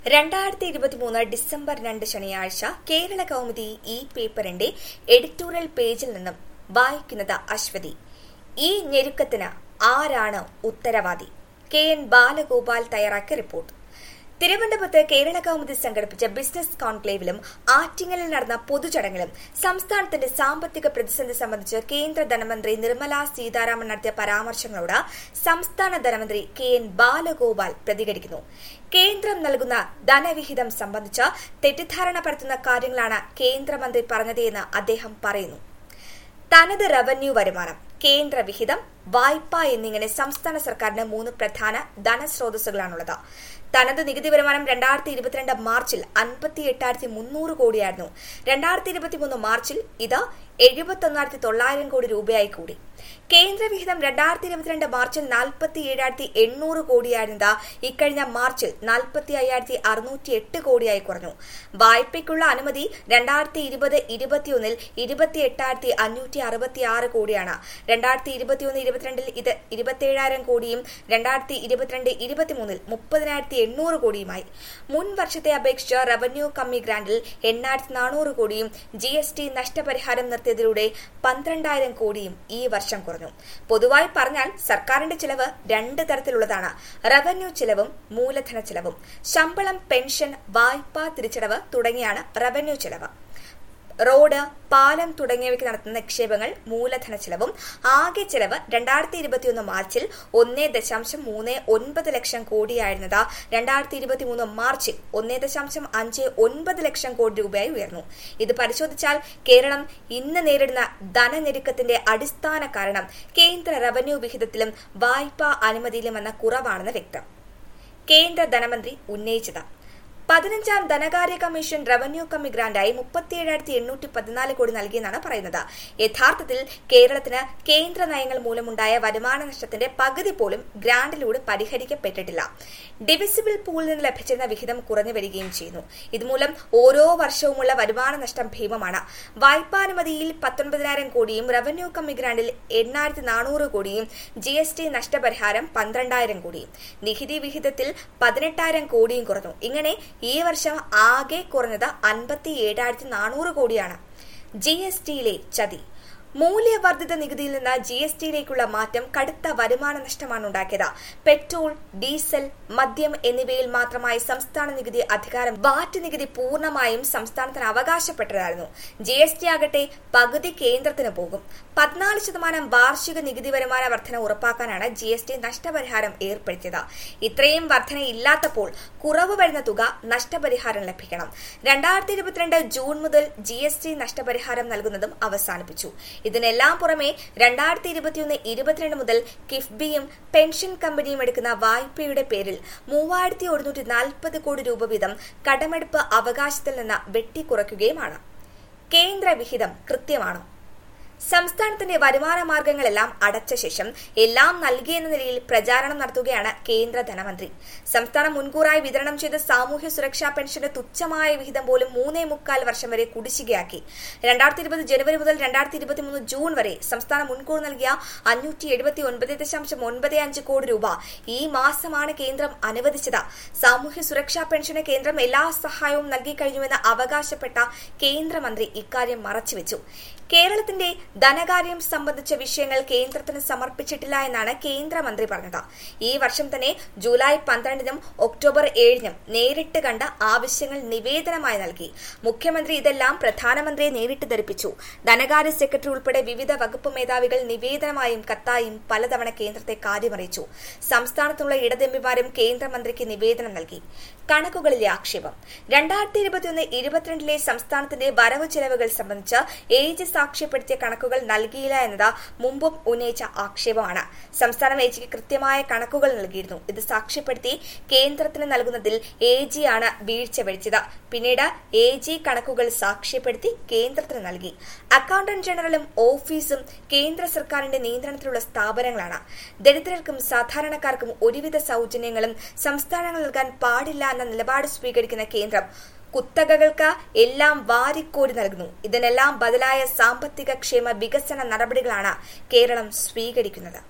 രണ്ടായിരത്തി ഇരുപത്തിമൂന്ന് ഡിസംബർ രണ്ട് ശനിയാഴ്ച കേരള കൗമുദി ഈ പേപ്പറിന്റെ എഡിറ്റോറിയൽ പേജിൽ നിന്നും വായിക്കുന്നത് അശ്വതി ഈ ഞെരുക്കത്തിന് ആരാണ് ഉത്തരവാദി കെ എൻ ബാലഗോപാൽ തയ്യാറാക്കിയ റിപ്പോർട്ട് തിരുവനന്തപുരത്ത് കേരള കൗമുദി സംഘടിപ്പിച്ച ബിസിനസ് കോൺക്ലേവിലും ആറ്റിങ്ങലിൽ നടന്ന പൊതുചടങ്ങിലും സംസ്ഥാനത്തിന്റെ സാമ്പത്തിക പ്രതിസന്ധി സംബന്ധിച്ച് കേന്ദ്ര ധനമന്ത്രി നിർമ്മല സീതാരാമൻ നടത്തിയ പരാമർശങ്ങളോട് സംസ്ഥാന ധനമന്ത്രി കെ എൻ ബാലഗോപാൽ പ്രതികരിക്കുന്നു കേന്ദ്രം നൽകുന്ന ധനവിഹിതം സംബന്ധിച്ച് തെറ്റിദ്ധാരണ പരത്തുന്ന കാര്യങ്ങളാണ് കേന്ദ്രമന്ത്രി പറഞ്ഞതെന്ന് അദ്ദേഹം പറയുന്നു തനത് റവന്യൂ വരുമാനം കേന്ദ്ര വിഹിതം വായ്പ എന്നിങ്ങനെ സംസ്ഥാന സർക്കാരിന് മൂന്ന് പ്രധാന ധനസ്രോതസ്സുകളാണുള്ളത് തനത് നികുതി വരുമാനം രണ്ടായിരത്തി ഇരുപത്തിരണ്ട് മാർച്ചിൽ അൻപത്തി എട്ടായിരത്തി മുന്നൂറ് കോടിയായിരുന്നു രണ്ടായിരത്തി ഇരുപത്തിമൂന്ന് മാർച്ചിൽ ഇത് എഴുപത്തൊന്നായിരത്തി തൊള്ളായിരം കോടി രൂപയായി കൂടി കേന്ദ്ര വിഹിതം രണ്ടായിരത്തി ഇരുപത്തിരണ്ട് മാർച്ചിൽ നാൽപ്പത്തി ഏഴായിരത്തി എണ്ണൂറ് കോടിയായിരുന്നത് ഇക്കഴിഞ്ഞ മാർച്ചിൽ നാൽപ്പത്തി അയ്യായിരത്തി അറുന്നൂറ്റി എട്ട് കോടിയായി കുറഞ്ഞു വായ്പയ്ക്കുള്ള അനുമതി രണ്ടായിരത്തി ഇരുപത് ഇരുപത്തിയൊന്നിൽ ഇരുപത്തി എട്ടായിരത്തി അഞ്ഞൂറ്റി അറുപത്തി ആറ് കോടിയാണ് രണ്ടായിരത്തി ഇരുപത്തിയൊന്ന് ഇരുപത്തിരണ്ടിൽ ഇത് ഇരുപത്തിയേഴായിരം കോടിയും രണ്ടായിരത്തി ഇരുപത്തിരണ്ട് ഇരുപത്തിമൂന്നിൽ മുപ്പതിനായിരത്തി എണ്ണൂറ് കോടിയുമായി മുൻ വർഷത്തെ അപേക്ഷിച്ച് റവന്യൂ കമ്മി ഗ്രാന്റിൽ എണ്ണായിരത്തി നാനൂറ് കോടിയും ജി എസ് ടി നഷ്ടപരിഹാരം നിർത്തിയതിലൂടെ പന്ത്രണ്ടായിരം കോടിയും ഈ വർഷം കുറഞ്ഞു പൊതുവായി പറഞ്ഞാൽ സർക്കാരിന്റെ ചിലവ് രണ്ട് തരത്തിലുള്ളതാണ് റവന്യൂ ചിലവും മൂലധന ചിലവും ശമ്പളം പെൻഷൻ വായ്പാ തിരിച്ചടവ് തുടങ്ങിയാണ് റവന്യൂ ചിലവ് റോഡ് പാലം തുടങ്ങിയവയ്ക്ക് നടത്തുന്ന നിക്ഷേപങ്ങൾ മൂലധന ചെലവും ആകെ ചെലവ് രണ്ടായിരത്തി ഇരുപത്തിയൊന്ന് മാർച്ചിൽ ഒന്നേ ദശാംശം മൂന്ന് ഒൻപത് ലക്ഷം കോടിയായിരുന്നത് രണ്ടായിരത്തി ഇരുപത്തിമൂന്ന് മാർച്ചിൽ ഒന്നേ ദശാംശം അഞ്ച് ഒൻപത് ലക്ഷം കോടി രൂപയായി ഉയർന്നു ഇത് പരിശോധിച്ചാൽ കേരളം ഇന്ന് നേരിടുന്ന ധനഞെരുക്കത്തിന്റെ അടിസ്ഥാന കാരണം കേന്ദ്ര റവന്യൂ വിഹിതത്തിലും വായ്പാ അനുമതിയിലും വന്ന കുറവാണെന്ന് വ്യക്തം കേന്ദ്ര ധനമന്ത്രി ഉന്നയിച്ചത് പതിനഞ്ചാം ധനകാര്യ കമ്മീഷൻ റവന്യൂ കമ്മി ഗ്രാന്റായി മുപ്പത്തിയേഴായിരത്തി എണ്ണൂറ്റി പതിനാല് കോടി നൽകിയെന്നാണ് പറയുന്നത് യഥാർത്ഥത്തിൽ കേരളത്തിന് കേന്ദ്ര നയങ്ങൾ മൂലമുണ്ടായ വരുമാന നഷ്ടത്തിന്റെ പകുതി പോലും ഗ്രാന്റിലൂടെ പരിഹരിക്കപ്പെട്ടിട്ടില്ല ഡിവിസിബിൾ പൂളിൽ നിന്ന് ലഭിച്ചിരുന്ന വിഹിതം കുറഞ്ഞു വരികയും ചെയ്യുന്നു ഇതുമൂലം ഓരോ വർഷവുമുള്ള വരുമാന നഷ്ടം ഭീമമാണ് വായ്പാനുമതിയിൽ പത്തൊൻപതിനായിരം കോടിയും റവന്യൂ കമ്മി ഗ്രാന്റിൽ എണ്ണായിരത്തി നാനൂറ് കോടിയും ജി എസ് ടി നഷ്ടപരിഹാരം പന്ത്രണ്ടായിരം കോടിയും നികുതി വിഹിതത്തിൽ പതിനെട്ടായിരം കോടിയും കുറഞ്ഞു ഇങ്ങനെ ഈ വർഷം ആകെ കുറഞ്ഞത് അൻപത്തി ഏഴായിരത്തി നാനൂറ് കോടിയാണ് ജി എസ് ടിയിലെ ചതി മൂല്യവർദ്ധിത നികുതിയിൽ നിന്ന് ജി എസ് ടിയിലേക്കുള്ള മാറ്റം കടുത്ത വരുമാന നഷ്ടമാണ് ഉണ്ടാക്കിയത് പെട്രോൾ ഡീസൽ മദ്യം എന്നിവയിൽ മാത്രമായി സംസ്ഥാന നികുതി അധികാരം വാറ്റ് നികുതി പൂർണ്ണമായും സംസ്ഥാനത്തിന് അവകാശപ്പെട്ടതായിരുന്നു ജി എസ് ടി ആകട്ടെ പകുതി കേന്ദ്രത്തിന് പോകും പതിനാല് ശതമാനം വാർഷിക നികുതി വരുമാന വർധന ഉറപ്പാക്കാനാണ് ജി എസ് ടി നഷ്ടപരിഹാരം ഏർപ്പെടുത്തിയത് ഇത്രയും വർധന ഇല്ലാത്തപ്പോൾ കുറവ് വരുന്ന തുക നഷ്ടപരിഹാരം ലഭിക്കണം രണ്ടായിരത്തി ഇരുപത്തിരണ്ട് ജൂൺ മുതൽ ജി എസ് ടി നഷ്ടപരിഹാരം നൽകുന്നതും അവസാനിപ്പിച്ചു ഇതിനെല്ലാം പുറമെ രണ്ടായിരത്തി ഇരുപത്തിയൊന്ന് ഇരുപത്തിരണ്ട് മുതൽ കിഫ്ബിയും പെൻഷൻ കമ്പനിയും എടുക്കുന്ന വായ്പയുടെ പേരിൽ മൂവായിരത്തി ഒരുന്നൂറ്റി നാൽപ്പത് കോടി രൂപ വീതം കടമെടുപ്പ് അവകാശത്തിൽ നിന്ന് വെട്ടിക്കുറയ്ക്കുകയുമാണ് കേന്ദ്ര വിഹിതം കൃത്യമാണോ സംസ്ഥാനത്തിന്റെ വരുമാന മാർഗങ്ങളെല്ലാം അടച്ച ശേഷം എല്ലാം നൽകിയെന്ന നിലയിൽ പ്രചാരണം നടത്തുകയാണ് കേന്ദ്ര ധനമന്ത്രി സംസ്ഥാനം മുൻകൂറായി വിതരണം ചെയ്ത സാമൂഹ്യ സുരക്ഷാ പെൻഷന്റെ തുച്ഛമായ വിഹിതം പോലും മൂന്നേ മുക്കാൽ വർഷം വരെ കുടിശ്ശികയാക്കി രണ്ടായിരത്തി ഇരുപത് ജനുവരി മുതൽ രണ്ടായിരത്തി ഇരുപത്തിമൂന്ന് ജൂൺ വരെ സംസ്ഥാനം മുൻകൂർ നൽകിയ അഞ്ഞൂറ്റി എഴുപത്തി ഒൻപത് ദശാംശം ഒൻപത് അഞ്ച് കോടി രൂപ ഈ മാസമാണ് കേന്ദ്രം അനുവദിച്ചത് സാമൂഹ്യ സുരക്ഷാ പെൻഷന് കേന്ദ്രം എല്ലാ സഹായവും നൽകിക്കഴിഞ്ഞുവെന്ന് അവകാശപ്പെട്ട കേന്ദ്രമന്ത്രി ഇക്കാര്യം മറച്ചുവെച്ചു കേരളത്തിന്റെ ധനകാര്യം സംബന്ധിച്ച വിഷയങ്ങൾ കേന്ദ്രത്തിന് സമർപ്പിച്ചിട്ടില്ല എന്നാണ് കേന്ദ്രമന്ത്രി പറഞ്ഞത് ഈ വർഷം തന്നെ ജൂലൈ പന്ത്രണ്ടിനും ഒക്ടോബർ ഏഴിനും നേരിട്ട് കണ്ട ആവശ്യങ്ങൾ നിവേദനമായി നൽകി മുഖ്യമന്ത്രി ഇതെല്ലാം പ്രധാനമന്ത്രിയെ നേരിട്ട് ധരിപ്പിച്ചു ധനകാര്യ സെക്രട്ടറി ഉൾപ്പെടെ വിവിധ വകുപ്പ് മേധാവികൾ നിവേദനമായും കത്തായും പലതവണ കേന്ദ്രത്തെ കാര്യമറിയിച്ചു സംസ്ഥാനത്തുള്ള ഇടതെമ്പിമാരും കേന്ദ്രമന്ത്രിക്ക് നിവേദനം നൽകി കണക്കുകളിലെ ആക്ഷേപം രണ്ടായിരത്തി ഇരുപത്തിയൊന്ന് ഇരുപത്തിരണ്ടിലെ സംസ്ഥാനത്തിന്റെ വരവ് ചെലവുകൾ സംബന്ധിച്ച് ഏജ് സാക്ഷ്യപ്പെടുത്തിയ കണക്കുകൾ നൽകിയില്ല എന്നത് മുമ്പും ഉന്നയിച്ച ആക്ഷേപമാണ് സംസ്ഥാനം ഏജിക്ക് കൃത്യമായ കണക്കുകൾ നൽകിയിരുന്നു ഇത് സാക്ഷ്യപ്പെടുത്തി കേന്ദ്രത്തിന് നൽകുന്നതിൽ എ ആണ് വീഴ്ച വരുത്തിയത് പിന്നീട് എ ജി കണക്കുകൾ സാക്ഷ്യപ്പെടുത്തി കേന്ദ്രത്തിന് നൽകി അക്കൌണ്ടന്റ് ജനറലും ഓഫീസും കേന്ദ്ര സർക്കാരിന്റെ നിയന്ത്രണത്തിലുള്ള സ്ഥാപനങ്ങളാണ് ദരിദ്രർക്കും സാധാരണക്കാർക്കും ഒരുവിധ സൌജന്യങ്ങളും സംസ്ഥാനങ്ങൾ നൽകാൻ പാടില്ല എന്ന നിലപാട് സ്വീകരിക്കുന്ന കേന്ദ്രം കുത്തകകൾക്ക് എല്ലാം വാരിക്കോരി നൽകുന്നു ഇതിനെല്ലാം ബദലായ സാമ്പത്തിക ക്ഷേമ വികസന നടപടികളാണ് കേരളം സ്വീകരിക്കുന്നത്